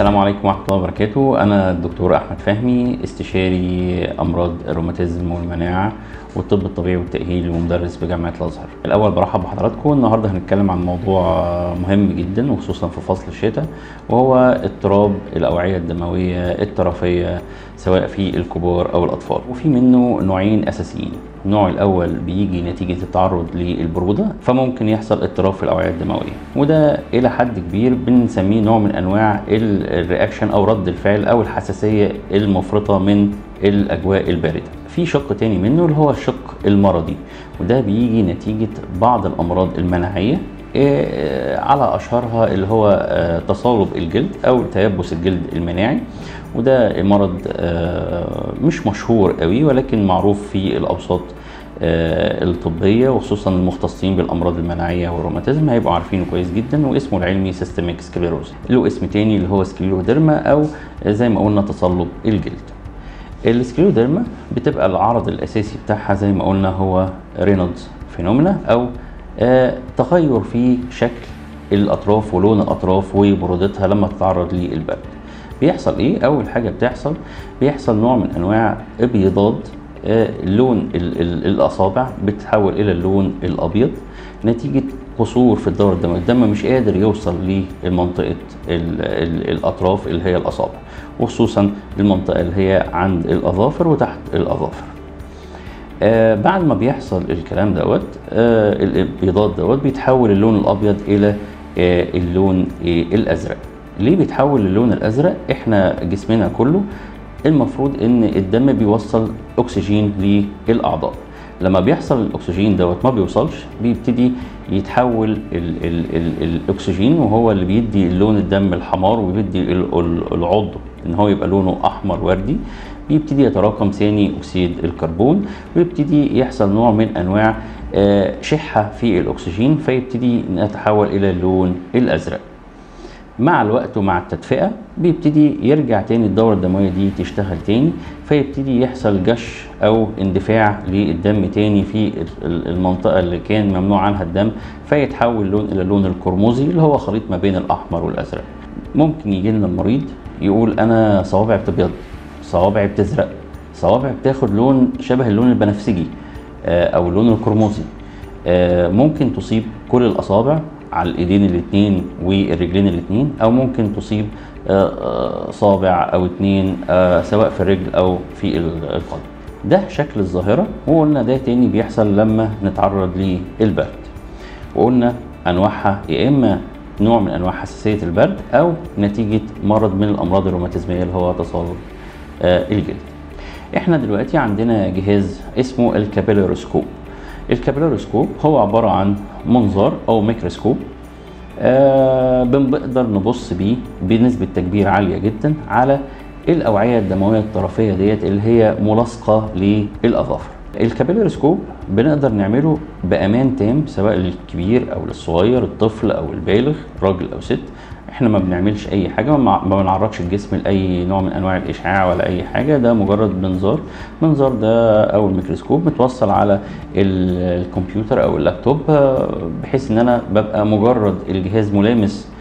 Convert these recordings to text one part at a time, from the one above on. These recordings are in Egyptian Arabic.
السلام عليكم ورحمة الله وبركاته أنا الدكتور أحمد فهمي استشاري أمراض الروماتيزم والمناعة والطب الطبيعي والتأهيلي ومدرس بجامعة الأزهر الأول برحب بحضراتكم النهاردة هنتكلم عن موضوع مهم جدا وخصوصا في فصل الشتاء وهو اضطراب الأوعية الدموية الطرفية سواء في الكبار أو الأطفال وفي منه نوعين أساسيين النوع الأول بيجي نتيجة التعرض للبرودة فممكن يحصل اضطراب في الأوعية الدموية وده إلى حد كبير بنسميه نوع من أنواع الرياكشن أو رد الفعل أو الحساسية المفرطة من الأجواء الباردة في شق تاني منه اللي هو الشق المرضي وده بيجي نتيجة بعض الأمراض المناعية على أشهرها اللي هو تصلب الجلد أو تيبس الجلد المناعي وده مرض مش مشهور قوي ولكن معروف في الأوساط الطبية وخصوصا المختصين بالأمراض المناعية والروماتيزم هيبقوا عارفينه كويس جدا واسمه العلمي سيستميك سكليروز له اسم تاني اللي هو سكليروديرما أو زي ما قلنا تصلب الجلد السكليروديرما بتبقى العرض الأساسي بتاعها زي ما قلنا هو رينولدز فينومينا أو آه تغير في شكل الاطراف ولون الاطراف وبرودتها لما تتعرض للبرد بيحصل ايه اول حاجه بتحصل بيحصل نوع من انواع ابيضاد آه لون ال ال الاصابع بتتحول الى اللون الابيض نتيجه قصور في الدوره الدمويه الدم مش قادر يوصل لمنطقه الاطراف اللي هي الاصابع وخصوصا المنطقه اللي هي عند الاظافر وتحت الاظافر آه بعد ما بيحصل الكلام دوت آه الابيضات دوت بيتحول اللون الابيض الى آه اللون آه الازرق ليه بيتحول للون الازرق احنا جسمنا كله المفروض ان الدم بيوصل اكسجين للاعضاء لما بيحصل الاكسجين دوت ما بيوصلش بيبتدي يتحول ال ال ال الاكسجين وهو اللي بيدي اللون الدم الحمار وبيدي العضو ان هو يبقى لونه احمر وردي بيبتدي يتراكم ثاني اكسيد الكربون ويبتدي يحصل نوع من انواع شحه في الاكسجين فيبتدي نتحول الى اللون الازرق مع الوقت ومع التدفئه بيبتدي يرجع تاني الدوره الدمويه دي تشتغل تاني فيبتدي يحصل جش او اندفاع للدم تاني في المنطقه اللي كان ممنوع عنها الدم فيتحول اللون الى اللون القرمزي اللي هو خليط ما بين الاحمر والازرق ممكن يجي لنا المريض يقول انا صوابعي بتبيض صوابعي بتزرق صوابعي بتاخد لون شبه اللون البنفسجي او اللون القرمزي ممكن تصيب كل الاصابع على الايدين الاثنين والرجلين الاثنين او ممكن تصيب صابع او اتنين سواء في الرجل او في القدم ده شكل الظاهرة وقلنا ده تاني بيحصل لما نتعرض للبرد وقلنا انواعها يا اما نوع من انواع حساسية البرد او نتيجة مرض من الامراض الروماتيزمية اللي هو تصلب الجلد احنا دلوقتي عندنا جهاز اسمه الكابيلاريسكوب الكابيلاريسكوب هو عبارة عن منظار او ميكروسكوب آه بنقدر نبص بيه بنسبة تكبير عالية جدا على الأوعية الدموية الطرفية ديت اللي هي ملاصقة للأظافر الكابيلاريسكوب بنقدر نعمله بأمان تام سواء للكبير أو للصغير الطفل أو البالغ راجل أو ست احنا ما بنعملش اي حاجه ما بنعرضش الجسم لاي نوع من انواع الاشعاع ولا اي حاجه ده مجرد منظار منظار ده او الميكروسكوب متوصل على الكمبيوتر او اللابتوب بحيث ان انا ببقى مجرد الجهاز ملامس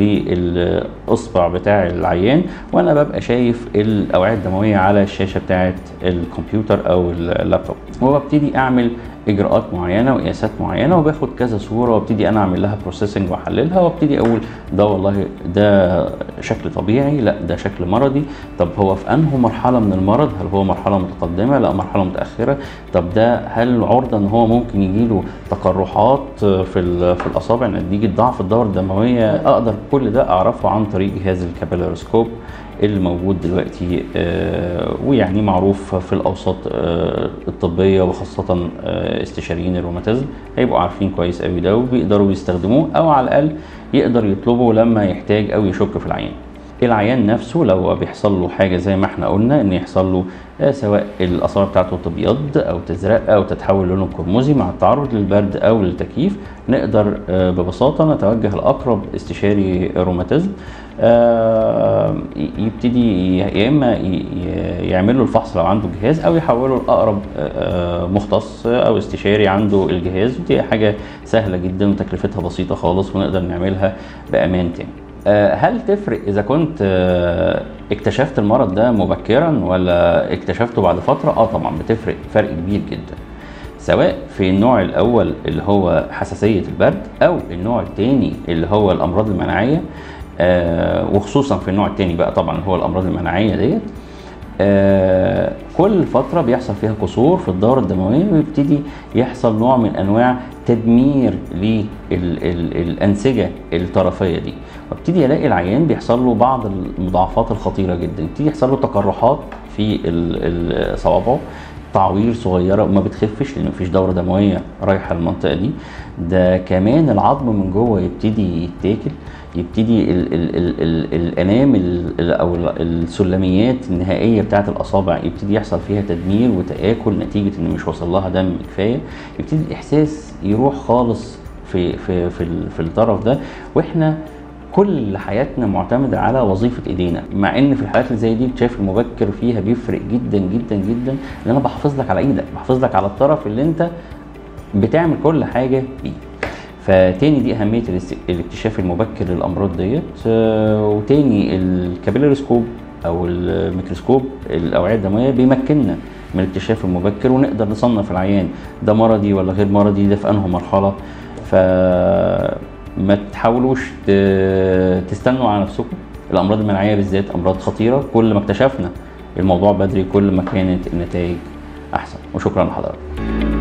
للاصبع بتاع العيان وانا ببقى شايف الاوعيه الدمويه على الشاشه بتاعه الكمبيوتر او اللابتوب وببتدي اعمل اجراءات معينه وقياسات معينه وباخد كذا صوره وابتدي انا اعمل لها بروسيسنج واحللها وابتدي اقول ده والله ده شكل طبيعي لا ده شكل مرضي طب هو في انه مرحله من المرض هل هو مرحله متقدمه لا مرحله متاخره طب ده هل عرضه ان هو ممكن يجي له تقرحات في في الاصابع نتيجه ضعف الدوره الدمويه اقدر كل ده اعرفه عن طريق جهاز الكابيلاريسكوب اللي موجود دلوقتي آه ويعني معروف في الاوساط آه الطبيه وخاصه آه استشاريين الروماتيزم هيبقوا عارفين كويس قوي ده وبيقدروا يستخدموه او على الاقل يقدر يطلبه لما يحتاج او يشك في العيان العيان نفسه لو بيحصل له حاجه زي ما احنا قلنا ان يحصل له سواء الاصابع بتاعته تبيض او تزرق او تتحول لونه قرمزي مع التعرض للبرد او للتكييف نقدر ببساطه نتوجه لاقرب استشاري روماتيزم يبتدي يا اما يعمل له الفحص لو عنده جهاز او يحوله لاقرب مختص او استشاري عنده الجهاز ودي حاجه سهله جدا وتكلفتها بسيطه خالص ونقدر نعملها بامان تام آه، هل تفرق اذا كنت آه، اكتشفت المرض ده مبكرا ولا اكتشفته بعد فتره اه طبعا بتفرق فرق كبير جدا سواء في النوع الاول اللي هو حساسيه البرد او النوع الثاني اللي هو الامراض المناعيه آه وخصوصا في النوع الثاني بقى طبعا هو الامراض المناعيه ديت آه كل فتره بيحصل فيها كسور في الدوره الدمويه ويبتدي يحصل نوع من انواع تدمير للانسجه الطرفيه دي وابتدي الاقي العيان بيحصل له بعض المضاعفات الخطيره جدا يبتدي يحصل له تقرحات في ال- ال- صوابعه تعوير صغيره وما بتخفش لان مفيش دوره دمويه رايحه المنطقه دي ده كمان العظم من جوه يبتدي يتاكل يبتدي ال ال ال ال الانام ال- ال- او ال- السلميات النهائيه بتاعه الاصابع يبتدي يحصل فيها تدمير وتاكل نتيجه ان مش واصل لها دم كفايه يبتدي الاحساس يروح خالص في في في, ال- في الطرف ده واحنا كل حياتنا معتمدة على وظيفة ايدينا مع ان في الحالات اللي زي دي اكتشاف المبكر فيها بيفرق جدا جدا جدا ان انا بحافظ لك على ايدك بحافظ لك على الطرف اللي انت بتعمل كل حاجة بيه فتاني دي اهمية الاست- الاكتشاف المبكر للامراض ديت آه، وتاني الكابيلاريسكوب او الميكروسكوب الاوعية الدموية بيمكننا من الاكتشاف المبكر ونقدر نصنف العيان ده مرضي ولا غير مرضي ده في انه مرحلة ف ما تحاولوش ت- تستنوا على نفسكم الامراض المناعيه بالذات امراض خطيره كل ما اكتشفنا الموضوع بدري كل ما كانت النتائج احسن وشكرا لحضرتك